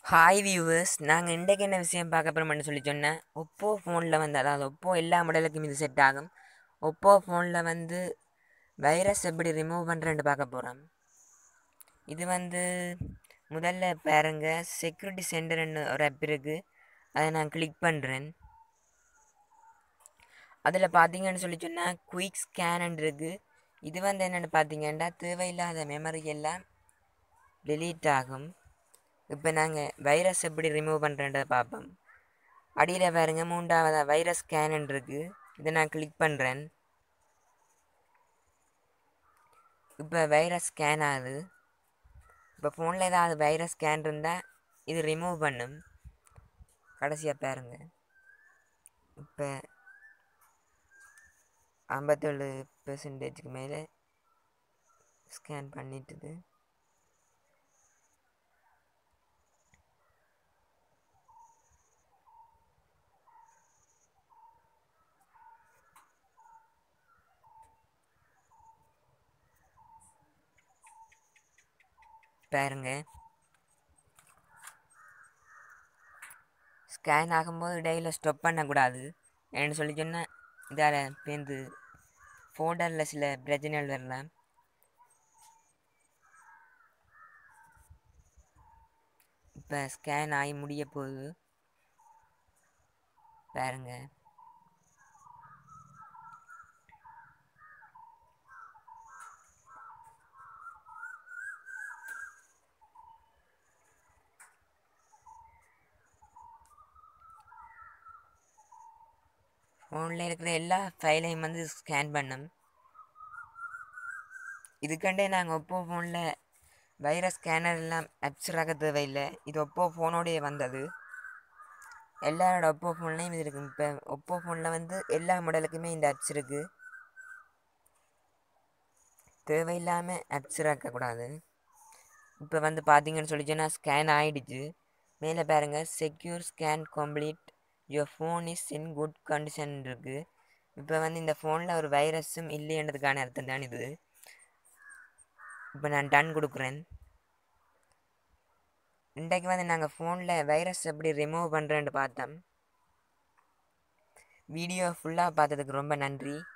hi viewers நாங்கள் இன்றைக்கு என்ன விஷயம் பார்க்க போகிறோம்னு சொல்லி சொன்னேன் ஒப்போ ஃபோனில் வந்து அதாவது ஒப்போ எல்லா மாடலுக்கும் இது செட் ஆகும் ஒப்போ ஃபோனில் வந்து வைரஸ் எப்படி ரிமூவ் பண்ணுறேன்னு பார்க்க போகிறோம் இது வந்து முதல்ல பாருங்க செக்யூரிட்டி சென்டர்னு ஒரு ஆப் இருக்குது அதை நான் கிளிக் பண்ணுறேன் அதில் பார்த்தீங்கன்னு சொல்லி சொன்னால் குயிக் ஸ்கேன் இருக்குது இது வந்து என்னென்னு பார்த்தீங்கன்னா தேவையில்லாத மெமரி எல்லாம் delete ஆகும் இப்போ நாங்கள் வைரஸ் எப்படி ரிமூவ் பண்ணுறேன்றதை பார்ப்போம் அடியில் பாருங்க மூன்றாவது வைரஸ் ஸ்கேன் இருக்குது இதை நான் கிளிக் பண்ணுறேன் இப்போ வைரஸ் ஸ்கேன் ஆகுது இப்போ ஃபோனில் ஏதாவது வைரஸ் ஸ்கேன் இருந்தால் இது ரிமூவ் பண்ணும் கடைசியாக பாருங்க இப்போ ஐம்பத்தேழு பெர்சன்டேஜுக்கு மேலே ஸ்கேன் பண்ணிட்டுது பாருங்க ஸ்கேன் ஆகும்போது இடையில ஸ்டாப் பண்ணக்கூடாது ஏன்னு சொல்லி சொன்னால் இதால் பேருந்து ஃபோல்டரில் சில பிரச்சனைகள் வரலாம் இப்போ ஸ்கேன் ஆகி முடிய போகுது பாருங்க ஃபோனில் இருக்கிற எல்லா ஃபைலையும் வந்து ஸ்கேன் பண்ணும் இதுக்கண்டே நாங்கள் ஒப்போ ஃபோனில் வைரஸ் ஸ்கேனர் எல்லாம் அப்சராக தேவையில்லை இது ஒப்போ ஃபோனோடைய வந்தது எல்லாரோட ஒப்போ ஃபோன்லேயும் இது இருக்குது இப்போ ஒப்போ ஃபோனில் வந்து எல்லா மாடலுக்குமே இந்த அப்ஸ் இருக்குது தேவையில்லாமல் அப்ஸ் இருக்கக்கூடாது இப்போ வந்து பார்த்தீங்கன்னு சொல்லி சொன்னால் ஸ்கேன் ஆகிடுச்சு மேலே பாருங்கள் secure scan complete your phone is in good condition இருக்குது இப்போ வந்து இந்த ஃபோனில் ஒரு வைரஸும் இல்லைன்றதுக்கான அர்த்தம் தான் இது இப்போ நான் டன் கொடுக்குறேன் இன்றைக்கு வந்து நாங்கள் ஃபோனில் வைரஸ் எப்படி ரிமூவ் பண்ணுறேன்னு பார்த்தோம் வீடியோ ஃபுல்லாக பார்த்ததுக்கு ரொம்ப நன்றி